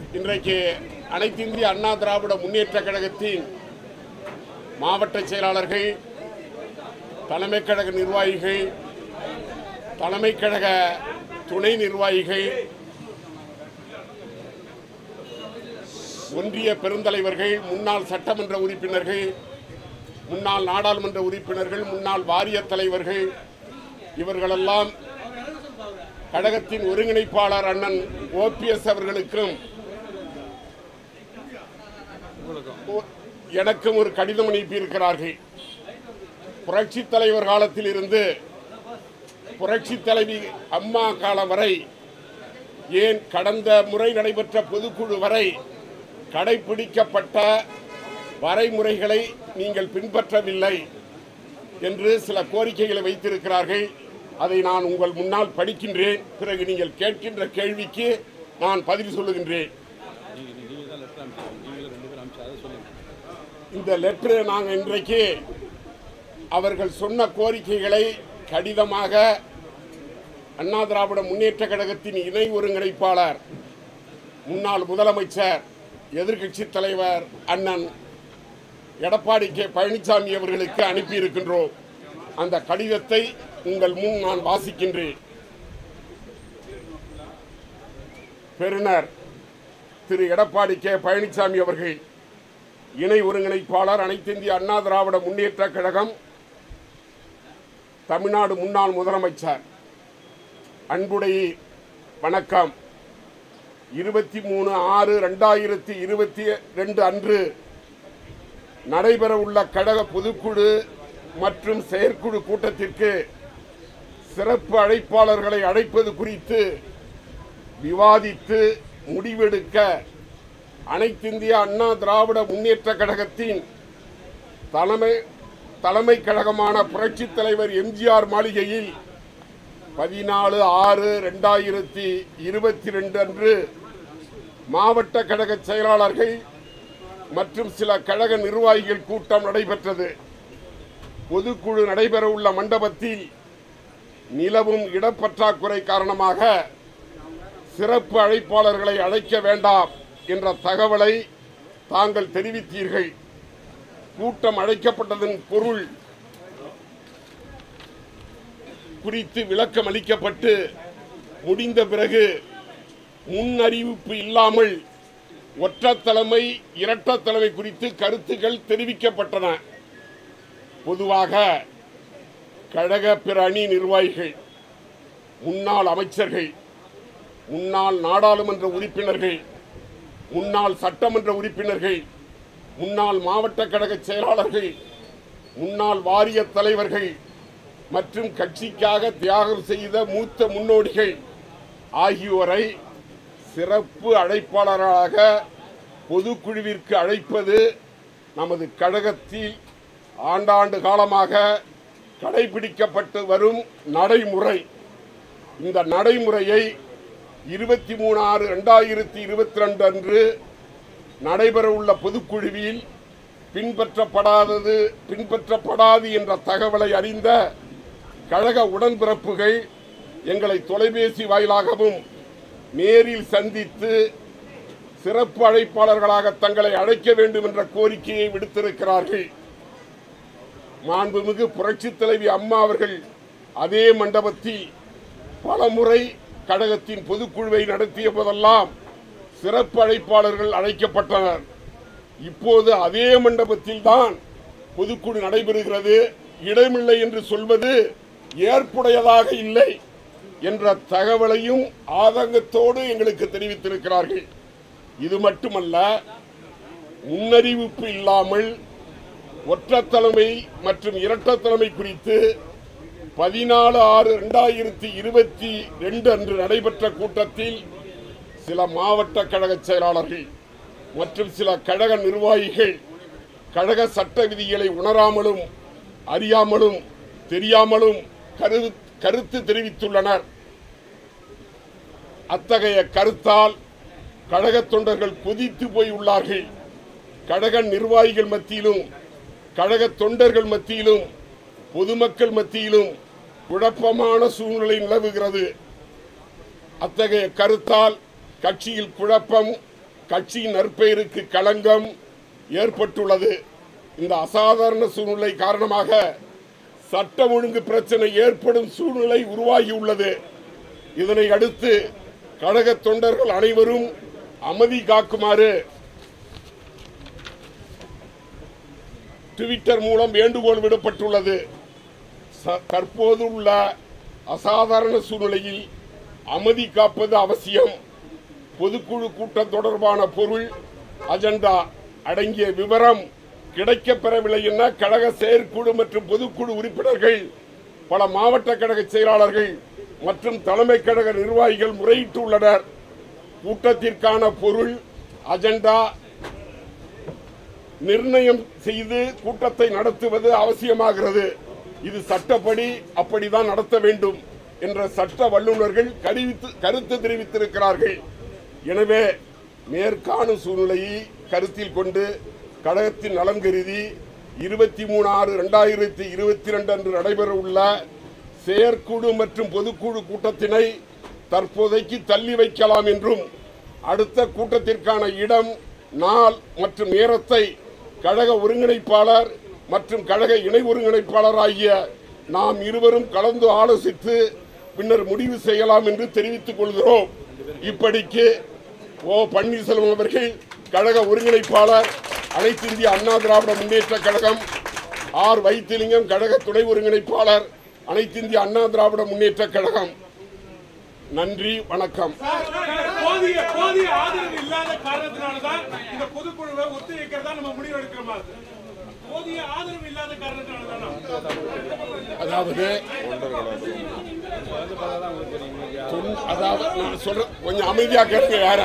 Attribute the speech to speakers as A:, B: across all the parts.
A: இன்றைக்கு அனைத்து இந்திய அண்ணா திராவிட முன்னேற்ற கழகத்தின் மாவட்ட செயலாளர்கள் தலைமை கழக நிர்வாகிகள் தலைமை கழக துணை நிர்வாகிகள் ஒன்றிய பெருந்தலைவர்கள் முன்னாள் சட்டமன்ற உறுப்பினர்கள் முன்னாள் நாடாளுமன்ற உறுப்பினர்கள் முன்னாள் வாரிய தலைவர்கள் இவர்களெல்லாம் கழகத்தின் ஒருங்கிணைப்பாளர் அண்ணன் ஓபிஎஸ் அவர்களுக்கும் ஓ- எனக்கும் ஒரு கடிதம் அனுப்பியிருக்கிறார்கள் புரட்சி தலைவர் காலத்தில் இருந்து புரட்சி தலைவி அம்மா காலம் வரை ஏன் கடந்த முறை நடைபெற்ற பொதுக்குழு வரை கடைபிடிக்கப்பட்ட வரைமுறைகளை நீங்கள் பின்பற்றவில்லை என்று சில கோரிக்கைகளை வைத்திருக்கிறார்கள் அதை நான் உங்கள் முன்னால் படிக்கின்றேன் பிறகு நீங்கள் கேட்கின்ற கேள்விக்கு நான் பதில் சொல்லுகின்றேன் இந்த லெட்டர் நாங்கள் இன்றைக்கு அவர்கள் சொன்ன கோரிக்கைகளை கடிதமாக அண்ணா திராவிட முன்னேற்ற கழகத்தின் இணை ஒருங்கிணைப்பாளர் முன்னாள் முதலமைச்சர் எதிர்க்கட்சி தலைவர் அண்ணன் எடப்பாடி கே பழனிசாமி அவர்களுக்கு அனுப்பியிருக்கின்றோம் அந்த கடிதத்தை உங்கள் முன் நான் வாசிக்கின்றேன் பெறுநர் திரு எடப்பாடி கே பழனிசாமி அவர்கள் இணை ஒருங்கிணைப்பாளர் அனைத்து இந்திய அண்ணா திராவிட முன்னேற்ற கழகம் தமிழ்நாடு முன்னாள் முதலமைச்சர் அன்புடைய வணக்கம் இருபத்தி மூணு ஆறு ரெண்டாயிரத்தி இருபத்தி ரெண்டு அன்று நடைபெறவுள்ள கழக பொதுக்குழு மற்றும் செயற்குழு கூட்டத்திற்கு சிறப்பு அழைப்பாளர்களை அழைப்பது குறித்து விவாதித்து முடிவெடுக்க அனைத்திந்திய அண்ணா திராவிட முன்னேற்ற கழகத்தின் தலைமை தலைமை கழகமான புரட்சித் தலைவர் எம்ஜிஆர் மாளிகையில் பதினாலு ஆறு ரெண்டாயிரத்தி இருபத்தி ரெண்டு அன்று மாவட்ட கழக செயலாளர்கள் மற்றும் சில கழக நிர்வாகிகள் கூட்டம் நடைபெற்றது பொதுக்குழு நடைபெறவுள்ள மண்டபத்தில் நிலவும் இடப்பற்றாக்குறை காரணமாக சிறப்பு அழைப்பாளர்களை அழைக்க வேண்டாம் என்ற தகவலை தாங்கள் தெரிவித்தீர்கள் கூட்டம் அழைக்கப்பட்டதன் பொருள் குறித்து விளக்கம் அளிக்கப்பட்டு முடிந்த பிறகு முன் அறிவிப்பு இல்லாமல் ஒற்ற தலைமை இரட்ட தலைமை குறித்து கருத்துக்கள் தெரிவிக்கப்பட்டன பொதுவாக கழக பிற அணி நிர்வாகிகள் முன்னாள் அமைச்சர்கள் முன்னாள் நாடாளுமன்ற உறுப்பினர்கள் முன்னாள் சட்டமன்ற உறுப்பினர்கள் முன்னாள் மாவட்ட கழக செயலாளர்கள் முன்னாள் வாரிய தலைவர்கள் மற்றும் கட்சிக்காக தியாகம் செய்த மூத்த முன்னோடிகள் ஆகியோரை சிறப்பு அழைப்பாளராக பொதுக்குழுவிற்கு அழைப்பது நமது கழகத்தில் ஆண்டாண்டு காலமாக கடைபிடிக்கப்பட்டு வரும் நடைமுறை இந்த நடைமுறையை இருபத்தி மூணு ஆறு ரெண்டாயிரத்தி இருபத்தி ரெண்டு அன்று நடைபெறவுள்ள பொதுக்குழுவில் பின்பற்றப்படாதது பின்பற்றப்படாது என்ற தகவலை அறிந்த கழக உடன்பிறப்புகள் எங்களை தொலைபேசி வாயிலாகவும் நேரில் சந்தித்து சிறப்பு அழைப்பாளர்களாக தங்களை அழைக்க வேண்டும் என்ற கோரிக்கையை விடுத்திருக்கிறார்கள் மாண்புமிகு புரட்சித் தலைவி அம்மா அவர்கள் அதே மண்டபத்தில் பலமுறை கழகத்தின் பொதுக்குழுவை நடத்திய போதெல்லாம் சிறப்பு அழைப்பாளர்கள் அழைக்கப்பட்டனர் இப்போது அதே மண்டபத்தில் தான் பொதுக்குழு நடைபெறுகிறது இடமில்லை என்று சொல்வது ஏற்புடையதாக இல்லை என்ற தகவலையும் ஆதங்கத்தோடு எங்களுக்கு தெரிவித்திருக்கிறார்கள் இது மட்டுமல்ல முன்னறிவிப்பு இல்லாமல் ஒற்ற தலைமை மற்றும் இரட்ட தலைமை குறித்து பதினாலு ஆறு ரெண்டாயிரத்தி இருபத்தி ரெண்டு அன்று நடைபெற்ற கூட்டத்தில் சில மாவட்ட கழக செயலாளர்கள் மற்றும் சில கழக நிர்வாகிகள் கழக சட்ட விதிகளை உணராமலும் அறியாமலும் தெரியாமலும் கரு கருத்து தெரிவித்துள்ளனர் அத்தகைய கருத்தால் கழக தொண்டர்கள் கொதித்து போய் உள்ளார்கள் கழக நிர்வாகிகள் மத்தியிலும் கழக தொண்டர்கள் மத்தியிலும் பொதுமக்கள் மத்தியிலும் குழப்பமான சூழ்நிலை நிலவுகிறது அத்தகைய கருத்தால் கட்சியில் குழப்பம் கட்சியின் நற்பெயருக்கு களங்கம் ஏற்பட்டுள்ளது இந்த அசாதாரண சூழ்நிலை காரணமாக சட்டம் ஒழுங்கு பிரச்சனை ஏற்படும் சூழ்நிலை உருவாகியுள்ளது இதனை அடுத்து கழக தொண்டர்கள் அனைவரும் அமைதி காக்குமாறு ட்விட்டர் மூலம் வேண்டுகோள் விடப்பட்டுள்ளது ச- தற்போது உள்ள அசாதாரண சூழ்நிலையில் அமைதி காப்பது அவசியம் பொதுக்குழு கூட்டம் தொடர்பான பொருள் அஜெண்டா அடங்கிய விவரம் கிடைக்கப் பெறவில்லை என கழக செயற்குழு மற்றும் பொதுக்குழு உறுப்பினர்கள் பல மாவட்ட கழக செயலாளர்கள் மற்றும் தலைமை கழக நிர்வாகிகள் முறையிட்டுள்ளனர் கூட்டத்திற்கான பொருள் அஜெண்டா நிர்ணயம் செய்து கூட்டத்தை நடத்துவது அவசியமாகிறது இது சட்டப்படி அப்படிதான் நடத்த வேண்டும் என்ற சட்ட வல்லுநர்கள் கருவித்து கருத்து தெரிவித்திருக்கிறார்கள் எனவே மேற்காணும் சூழ்நிலையை கருத்தில் கொண்டு கழகத்தின் நலன் கருதி இருபத்தி மூணு ஆறு ரெண்டாயிரத்தி இருபத்தி ரெண்டு அன்று நடைபெற உள்ள செயற்குழு மற்றும் பொதுக்குழு கூட்டத்தினை தற்போதைக்கு தள்ளி வைக்கலாம் என்றும் அடுத்த கூட்டத்திற்கான இடம் நாள் மற்றும் நேரத்தை கழக ஒருங்கிணைப்பாளர் மற்றும் கழக இணை ஒருங்கிணைப்பாளர் ஆகிய நாம் இருவரும் கலந்து ஆலோசித்து பின்னர் முடிவு செய்யலாம் என்று தெரிவித்துக் கொள்கிறோம் இப்படிக்கு ஓ பன்னீர்செல்வம் அவர்கள் கழக ஒருங்கிணைப்பாளர் அனைத்து இந்திய அண்ணா திராவிட முன்னேற்ற கழகம் ஆர் வைத்திலிங்கம் கழக துணை ஒருங்கிணைப்பாளர் அனைத்து இந்திய அண்ணா திராவிட முன்னேற்ற கழகம் நன்றி வணக்கம்
B: போதிய போதிய ஆதரவு இல்லாத காரணத்தினாலதான் இந்த பொதுக்குழுவை ஒத்திவைக்கிறதா நம்ம முடிவு எடுக்கிற மாதிரி போதிய ஆதரவு இல்லாத காரணத்தினாலதான்
A: அதாவது தொன்- அதாவது நான் சொல்ற கொஞ்சம் அமைதியா கேளுங்க யார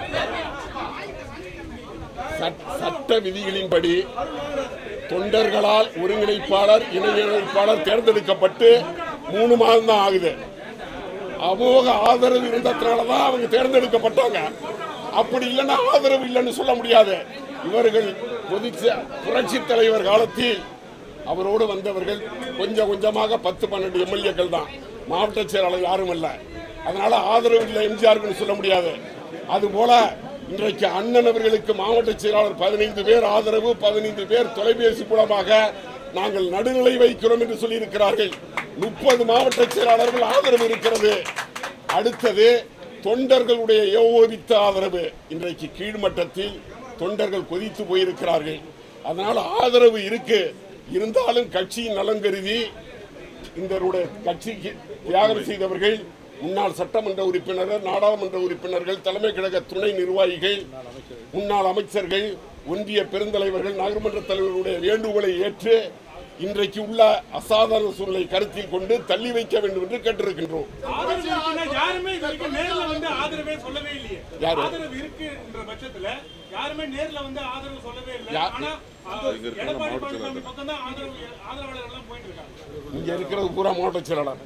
A: சட்ட விதிகளின்படி தொண்டர்களால் ஒருங்கிணைப்பாளர் இணை ஒருங்கிணைப்பாளர் தேர்ந்தெடுக்கப்பட்டு மூணு மாதம் தான் ஆகுது அமோக ஆதரவு இருந்ததுனால தான் அவங்க தேர்ந்தெடுக்கப்பட்டாங்க அப்படி இல்லைன்னா ஆதரவு இல்லைன்னு சொல்ல முடியாது இவர்கள் பொதுச்ச புரட்சி தலைவர் காலத்தில் அவரோடு வந்தவர்கள் கொஞ்சம் கொஞ்சமாக பத்து பன்னெண்டு எம்எல்ஏக்கள் தான் மாவட்ட செயலாளர் யாரும் இல்லை அதனால ஆதரவு இல்லை எம்ஜிஆர்னு சொல்ல முடியாது அதுபோல இன்றைக்கு அண்ணன் அவர்களுக்கு மாவட்ட செயலாளர் பதினைந்து பேர் ஆதரவு பதினைந்து பேர் தொலைபேசி மூலமாக நாங்கள் நடுநிலை வைக்கிறோம் என்று சொல்லியிருக்கிறார்கள் முப்பது மாவட்ட செயலாளர்கள் ஆதரவு இருக்கிறது அடுத்தது தொண்டர்களுடைய ஏகோபித்த ஆதரவு இன்றைக்கு கீழ்மட்டத்தில் தொண்டர்கள் கொதித்து போயிருக்கிறார்கள் அதனால ஆதரவு இருக்கு இருந்தாலும் கட்சியின் நலன் கருதி இந்த கட்சிக்கு தியாகம் செய்தவர்கள் முன்னாள் சட்டமன்ற உறுப்பினர்கள் நாடாளுமன்ற உறுப்பினர்கள் தலைமை கழக துணை நிர்வாகிகள் முன்னாள் அமைச்சர்கள் ஒன்றிய பெருந்தலைவர்கள் நகர்மன்ற தலைவர்களுடைய வேண்டுகோளை ஏற்று இன்றைக்கு உள்ள அசாதாரண சூழ்நிலை கருத்தில் கொண்டு தள்ளி வைக்க வேண்டும் என்று கேட்டிருக்கின்றோம்
B: ஆதரவு இருக்குன்னா யாருமே இது வரைக்கும் நேர்ல வந்து ஆதரவே சொல்லவே இல்லையே
A: யாரு?
B: ஆதரவு இருக்குன்ற பட்சத்துல யாருமே நேர்ல வந்து ஆதரவு சொல்லவே இல்லை
A: யா-
B: ஆனா ஆ, எடப்பாடி பழனிசாமி பக்கம் தான் ஆதரவு ஆதரவாளர்கள் எல்லாம் போயிட்டு இருக்காங்க
A: இங்க இருக்கிறது பூரா மாவட்ட செயலாளர்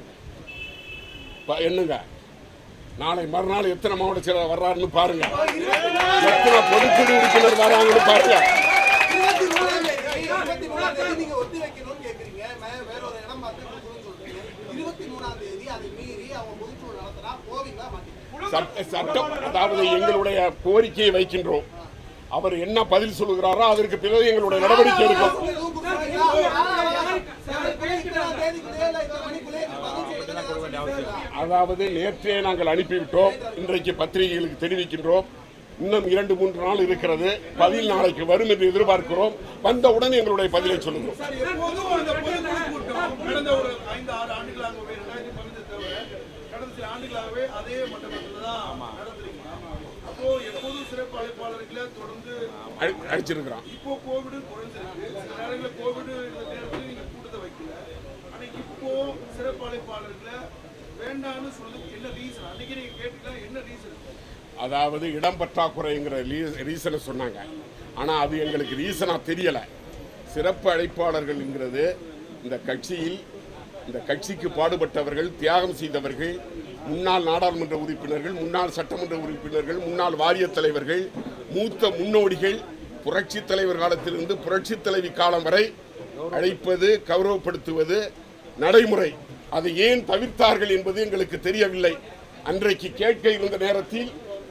A: ப- என்னங்க நாளை மறுநாள் எத்தனை மாவட்ட செயலாளர் வர்றாருன்னு பாருங்க எத்தனை பொதுக்குழு உறுப்பினர் வராங்கன்னு பாருங்க
C: இருபத்தி மூணாம் தேதி இருபத்தி மூணாம் தேதி நீங்க ஒத்தி வைக்கணும்னு கேக்குறீங்க மே- வேற ஒரு இடம் பார்த்து கொடுக்கணும்னு சொல்றீங்க இருபத்தி மூணாம் தேதி அதை மீறி அவங்க பொதுக்குழு நடத்தினா போவீங்களா மாட்டீங்களா
A: சட்ட சட்டம் அதாவது எங்களுடைய கோரிக்கையை வைக்கின்றோம் அவர் என்ன பதில் சொல்லுகிறாரோ அதற்கு பிறகு எங்களுடைய நடவடிக்கை இருக்கும்
C: எதுவும் கொடுக்குறீங்களா? இத்தனாம் தேதிக்குள்ளே இல்ல இத்தனை மணிக்குள்ளே இதுக்கு பதில் சொல்லுங்கன்னு ஏதாவது சொல்லிட்டே
A: அதாவது நேற்றே நாங்கள் அனுப்பிவிட்டோம் இன்றைக்கு பத்திரிகைகளுக்கு தெரிவிக்கின்றோம் இன்னும் இரண்டு மூன்று நாள் இருக்கிறது பதில் நாளைக்கு வரும் என்று எதிர்பார்க்கிறோம் வந்தவுடன் எங்களுடைய பதிலை சொல்லுகிறோம்
B: எப்போதும் அந்த பொதுக்குழு கூட்டம் கடந்த ஒரு ஐந்து ஆறு ஆண்டுகளாகவே ரெண்டாயிரத்தி பதினஞ்சு தவிர கடந்த சில ஆண்டுகளாகவே அதே மண்டபத்தில் தான் நடந்துருக்கீங்க அப்போ எப்போதும் சிறப்பு அழைப்பாளர்களை தொடர்ந்து
A: அழி- அழிச்சிருக்கிறான்
B: இப்போ கோவிடு குறைஞ்சிருக்கு சில நேரங்களில் கோவிடு இந்த நேரத்தில் நீங்க கூட்டத்தை வைக்கல ஆனா இப்போ சிறப்பு அழைப்பாளர்களை வேண்டாம்னு சொல்றதுக்கு என்ன ரீசன் அன்னைக்கு நீங்க கேட்டீங்கன்னா என்ன ரீசன்
A: அதாவது இடம் பற்றாக்குறைங்கிற ரீசனை சொன்னாங்க ஆனால் அது எங்களுக்கு ரீசனாக தெரியலை சிறப்பு அழைப்பாளர்கள்ங்கிறது இந்த கட்சியில் இந்த கட்சிக்கு பாடுபட்டவர்கள் தியாகம் செய்தவர்கள் முன்னாள் நாடாளுமன்ற உறுப்பினர்கள் முன்னாள் சட்டமன்ற உறுப்பினர்கள் முன்னாள் வாரியத் தலைவர்கள் மூத்த முன்னோடிகள் புரட்சி தலைவர் காலத்திலிருந்து புரட்சி தலைவி காலம் வரை அழைப்பது கௌரவப்படுத்துவது நடைமுறை அதை ஏன் தவிர்த்தார்கள் என்பது எங்களுக்கு தெரியவில்லை அன்றைக்கு கேட்க இருந்த நேரத்தில்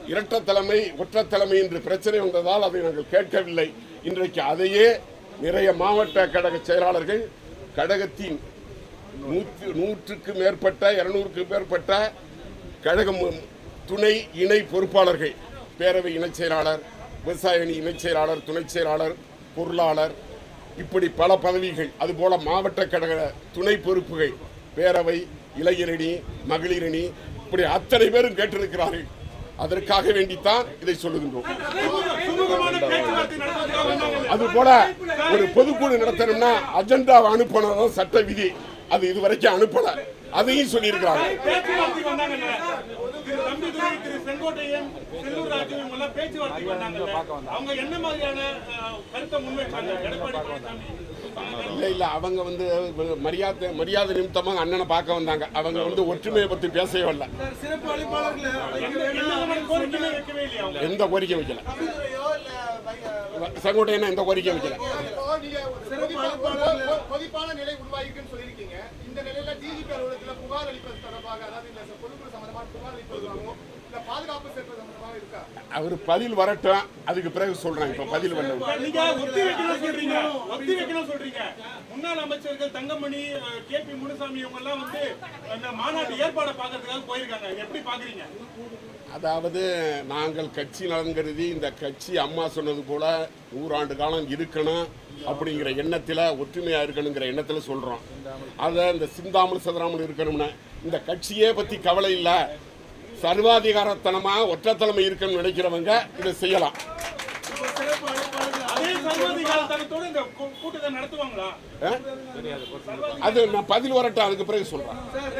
A: இரட்ட தலைமை ஒற்றை தலைமை என்று பிரச்சனை வந்ததால் அதை நாங்கள் கேட்கவில்லை இன்றைக்கு அதையே நிறைய மாவட்ட கழக செயலாளர்கள் கழகத்தின் நூற்று நூற்றுக்கு மேற்பட்ட இருநூறுக்கு மேற்பட்ட கழகம் துணை இணை பொறுப்பாளர்கள் பேரவை இணைச் செயலாளர் விவசாய அணி இணைச் செயலாளர் துணைச் செயலாளர் பொருளாளர் இப்படி பல பதவிகள் அதுபோல மாவட்ட கழக துணை பொறுப்புகள் பேரவை இளைஞரணி மகளிரணி இப்படி அத்தனை பேரும் கேட்டிருக்கிறார்கள் அதற்காக வேண்டித்தான் இதை சொல்லுகின்றோம்
D: சுமூகமான பேச்சுவார்த்தை நடத்துவதற்காக வந்தாங்க
A: அது போல ஒரு பொதுக்குழு நடத்தணும்னா அஜெண்டாவை அனுப்பணும் சட்ட விதி அது இதுவரைக்கும் அனுப்பல அதையும் சொல்லியிருக்கிறாங்க
D: பேச்சுவார்த்தைக்கு வந்தாங்கல்ல திரு தம்பிதுரை திரு செங்கோட்டையன் செல்லூர் ராஜு இவங்க எல்லாம் பேச்சுவார்த்தைக்கு வந்தாங்கல்ல அவங்க என்ன மாதிரியான அஹ், கருத்தை முன்வைச்சாங்க எடப்பாடி பழனிசாமி
A: இல்ல இல்ல அவங்க வந்து மரியாதை மரியாதை நிமித்தமாக அண்ணனை பார்க்க வந்தாங்க அவங்க வந்து ஒற்றுமையை பத்தி பேசவே இல்லை
B: சிறப்பு அழைப்பாளர்களை அழைக்க
D: எந்த எந்த விதமான கோரிக்கையுமே வைக்கவே இல்லையா அவங்க
A: எந்த கோரிக்கை வைக்கல
C: தம்பிதுரையோ இல்ல பை-
A: செங்கோட்டையன் எந்த கோரிக்கை வைக்கல
E: இப்போ நீங்க ஒரு கொதிப்பா- கொதிப்பான நிலை உருவாகிருக்குன்னு சொல்லியிருக்கீங்க இந்த நிலையில டிஜிபி அலுவலகத்துல புகார் அளிப்பது தொடர்பாக அதாவது இந்த பொதுக்குழு சம்பந்தமான புகார் அளிப்பதுவாகவும் இல்ல பாதுகாப்பு சேர்ப்பது சம்பந்தமாக இருக்கா
A: அவர் பதில் வரட்டும் அதுக்கு பிறகு சொல்றேன் இப்ப பதில் வரல
D: நீங்க ஒத்தி வைக்கணும் சொல்றீங்க ஒத்தி வைக்கணும் சொல்றீங்க முன்னாள் அமைச்சர்கள் தங்கமணி கே பி முனுசாமி இவங்க எல்லாம் வந்து அந்த மாநாட்டு ஏற்பாடை பாக்குறதுக்காக போயிருக்காங்க இதை எப்படி பாக்குறீங்க
A: அதாவது நாங்கள் கட்சி நலன் கருதி இந்த கட்சி அம்மா சொன்னது போல நூறாண்டு காலம் இருக்கணும் அப்படிங்கிற எண்ணத்தில் ஒற்றுமையா இருக்கணுங்கிற எண்ணத்தில் சொல்றோம் அதை இந்த சிந்தாமல் சிதறாமல் இருக்கணும்னு இந்த கட்சியே பத்தி கவலை இல்லை சர்வாதிகாரத்தனமா ஒற்றைத்தலைமை இருக்கணும்னு நினைக்கிறவங்க இதை செய்யலாம்
D: அதே சர்வாதிகாரத்தனத்தோட இந்த கூ- கூட்டத்தை நடத்துவாங்களா
A: அஹ்? அது நான் பதில் வரட்டும் அதுக்கு பிறகு சொல்றேன்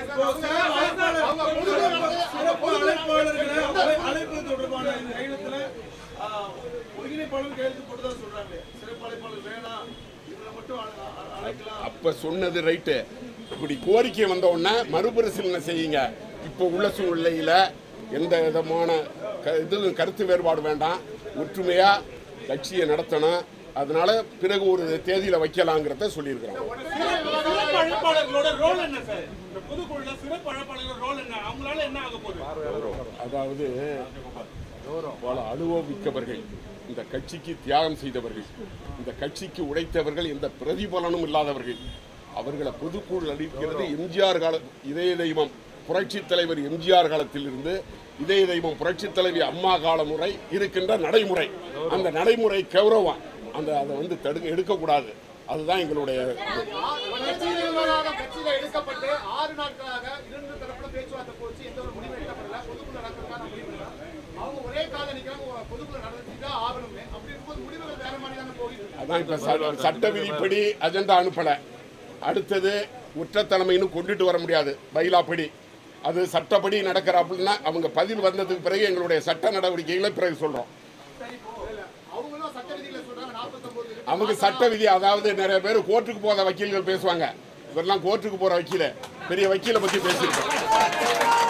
B: சிறப்பு அழைப்பாளர்களை அழை- அழைப்பு தொடர்பான இந்த கையெழுத்துல ஆ, ஒருங்கிணைப்பாளர் கையெழுத்து போட்டுதான் சொல்றாங்க சிறப்பு அழைப்பாளர் வேணாம் இவரை மட்டும் அழ- அழ- அழைக்கலாம்
A: அப்ப சொன்னது ரைட்டு இப்படி கோரிக்கை வந்த உடனே மறுபரிசீலனை செய்யுங்க இப்போ உள்ள சூழ்நிலையில எந்த விதமான க- இது கருத்து வேறுபாடு வேண்டாம் ஒற்றுமையா கட்சியை நடத்தணும் அதனால பிறகு ஒரு தேதியில வைக்கலாங்கிறத சொல்லியிருக்கிறோம்
D: சிறப்பு அழைப்பாளர்களோட ரோல் என்ன சார் இந்த பொதுக்குழுல சிறப்பு அழைப்பாளர்களோட ரோல் என்ன அவங்களால என்ன ஆக போகுது
A: அதாவது பல அனுபவிக்கவர்கள் இந்த கட்சிக்கு தியாகம் செய்தவர்கள் இந்த கட்சிக்கு உழைத்தவர்கள் எந்த பிரதிபலனும் இல்லாதவர்கள் அவர்களை பொதுக்குழு அளிக்கிறது எம்ஜிஆர் கால இதய தெய்வம் புரட்சி தலைவர் எம்ஜிஆர் காலத்திலிருந்து இதய தெய்வம் புரட்சி தலைவி அம்மா கால முறை இருக்கின்ற நடைமுறை அந்த நடைமுறை கௌரவம் அந்த அதை வந்து தடுக்க எடுக்கக்கூடாது அதுதான் எங்களுடைய
E: கட்சி விவகாரம் கட்சியில எடுக்கப்பட்டு ஆறு நாட்களாக இரண்டு தரப்புல பேச்சுவார்த்தை போச்சு எந்த ஒரு முடிவும் எடுக்கப்படல பொதுக்குழு நடக்கிறதுக்கான முடிவு இல்லை. அவங்க ஒரே கால நிக்கிறாங்க ஒரு பொதுக்குழு நடந்துதான் ஆகணுமே அப்படி இருக்கும்போது முடிவுகள் வேற மாதிரி தானே போயிட்டு இருக்கு.
A: அதான் இப்ப ச- சட்ட விதிப்படி அஜெண்டா அனுப்பல அடுத்தது குற்றத்தலைமைன்னு கொண்டுட்டு வர முடியாது பைலாப்படி அது சட்டப்படி நடக்கிற அப்படின்னா அவங்க பதில் வந்ததுக்கு பிறகு எங்களுடைய சட்ட நடவடிக்கைகளை பிறகு சொல்றோம்
E: அவங்களும் சட்ட விதிகளை சொல்றாங்க நாற்பத்தொன்பது இருக்கு.
A: அவங்க சட்ட விதி அதாவது நிறைய பேர் கோர்ட்டுக்கு போற வக்கீல்கள் பேசுவாங்க இவரெல்லாம் கோர்ட்டுக்கு போற வக்கீல பெரிய வக்கீலை பத்தி பேசியிருக்கோம்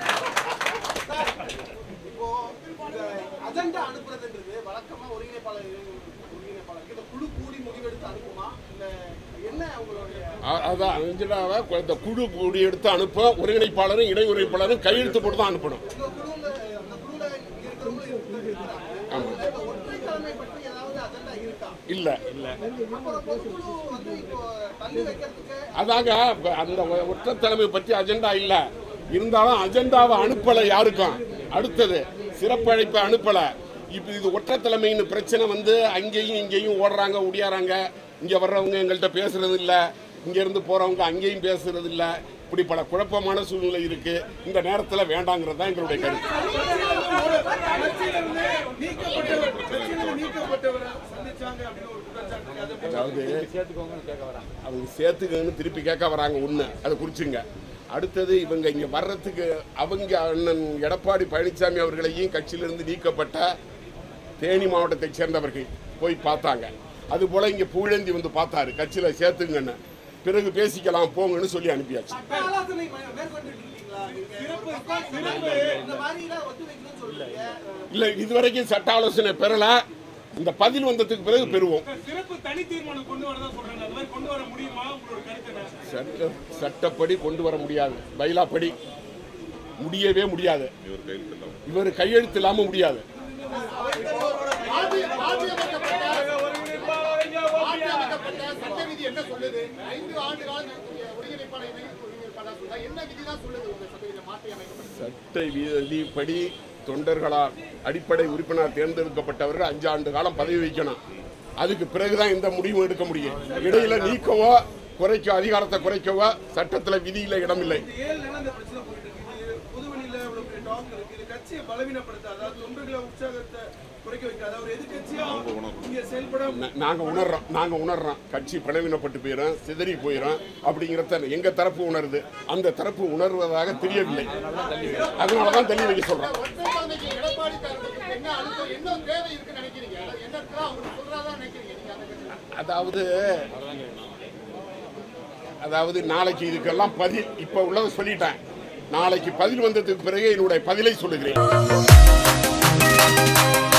C: இப்போ இந்த அஜெண்டா அனுப்புறதுன்றது வழக்கமா ஒருங்கிணைப்பாளர் ஒருங்கிணைப்பாளருக்கு இந்த குழு கூடி முடிவெடுத்து அனுப்புமா இல்ல என்ன அவங்களுடைய
A: அ- அதான் அஞ்சலாவை இந்த குழு கூடி எடுத்து அனுப்ப ஒருங்கிணைப்பாளரும் இணை ஒருங்கிணைப்பாளரும் கையெழுத்து போட்டு தான் அனுப்பணும்
C: இந்த குழுல அந்த குழுல இருக்கிறவங்களும் இருக்கிறாங்க அதுல இந்த ஒற்றை தலைமை பற்றி ஏதாவது அஜெண்டா இருக்கா
A: இல்ல
C: அப்புறம் பொதுக்குழு வந்து இப்போ தள்ளி வைக்கிறதுக்கு
A: அதாங்க இப்ப அந்த ஒ- ஒற்றை தலைமை பற்றி அஜெண்டா இல்ல இருந்தாலும் அஜெண்டாவை அனுப்பல யாருக்கும் அடுத்தது சிறப்பு அழைப்பை அனுப்பல இப்போ இது ஒற்றை தலைமைன்னு பிரச்சனை வந்து அங்கேயும் இங்கேயும் ஓடுறாங்க ஒடியாறாங்க இங்க வர்றவங்க எங்கள்கிட்ட பேசுறது இல்ல இங்க இருந்து போறவங்க அங்கேயும் பேசுறது இல்ல இப்படி பல குழப்பமான சூழ்நிலை இருக்கு இந்த நேரத்துல வேண்டாங்கிறது தான் எங்களுடைய கருத்து
B: கட்சியிலிருந்து நீக்கப்பட்டவர் கட்சியிலிருந்து நீக்கப்பட்டவரை சந்திச்சாங்க அப்படின்னு ஒரு குற்றச்சாட்டு இருக்கு. அதை பத்தி
A: அதாவது அவங்க சேர்த்துக்கன்னு திருப்பி கேட்க வராங்க ஒண்ணு அதை குறிச்சுங்க அடுத்தது இவங்க இங்க வர்றதுக்கு அவங்க அண்ணன் எடப்பாடி பழனிசாமி அவர்களையும் கட்சியிலிருந்து நீக்கப்பட்ட தேனி மாவட்டத்தைச் சேர்ந்தவர்கள் போய் பார்த்தாங்க அது போல இங்க புகழேந்தி வந்து பார்த்தாரு கட்சியில சேர்த்துங்கன்னு பிறகு பேசிக்கலாம் போங்கன்னு சொல்லி அனுப்பியாச்சு
C: ஆலோசனை மே- மேற்கொண்டுட்டு இருக்கீங்களா நீங்க இந்த மாதிரி எல்லாம் ஒத்து வைக்கணும்னு சொல்றீங்க
A: இல்ல இதுவரைக்கும் சட்ட ஆலோசனை பெறல இந்த பதில் வந்ததுக்கு பிறகு பெறுவோம்
D: சிறப்பு தனி தீர்மானம் கொண்டு வரதா சொல்றாங்க அது மாதிரி கொண்டு வர முடியுமா உங்களோட கருத்து என்ன
A: சட்ட சட்டப்படி கொண்டு வர முடியாது பைலாப்படி முடியவே முடியாது இவர் கையெழுத்து இல்லாம முடியாது
E: மாற்றி- மாற்றியமைக்கப்பட்ட மாற்றியமைக்கப்பட்ட சட்ட விதி என்ன சொல்லுது ஐந்து ஆண்டு காலம் நடத்திய ஒருங்கிணைப்பாளர் இணை ஒருங்கிணைப்பாளர் சொல்றா. என்ன விதி தான் சொல்லுது உங்க சட்ட விதி மாற்றி அமைக்கப்பட்ட
A: சட்ட விதிப்படி தொண்டர்களால் அடிப்படை உறுப்பினர் தேர்ந்தெடுக்கப்பட்டவர்கள் அஞ்சு ஆண்டு காலம் பதவி வைக்கணும் அதுக்கு பிறகுதான் இந்த முடிவு எடுக்க முடியும் இடையில நீக்கவோ குறைக்க அதிகாரத்தை குறைக்கவோ சட்டத்துல விதியில இடமில்லை
B: இந்த ஏழு நாள் இந்த பிரச்சனை போயிட்டு இருக்கு இது பொதுவெளியில இவ்வளவு பெரிய டாக் இருக்கு இது கட்சியை பலவீனப்படுத்த அதாவது தொண்டர்களை உற்சாகத்தை குறைக்க வைக்காத ஒரு எதிர்கட்சியா இங்க செயல்பட
A: நா- நாங்க உணர்றோம் நாங்க உணர்றோம் கட்சி பலவீனப்பட்டு போயிடும் சிதறி போயிடும் அப்படிங்கிறத எங்க தரப்பு உணருது அந்த தரப்பு உணர்வதாக தெரியவில்லை அதனாலதான் தெளிவு வைக்க சொல்றோம்
E: ஒற்றை தலைமைக்கு எடப்பாடி தரப்புக்கு என்ன அழுத்தம் என்ன தேவை இருக்குன்னு நினைக்கிறீங்க அதாவது என்ன இருக்கா அவங்க சொல்றாதான் நினைக்கிறீங்க நீங்க அந்த கட்சியில
A: அதாவது அதாவது நாளைக்கு இதுக்கெல்லாம் பதில் இப்ப உள்ளதை சொல்லிட்டேன் நாளைக்கு பதில் வந்ததுக்கு பிறகு என்னுடைய பதிலை சொல்லுகிறேன்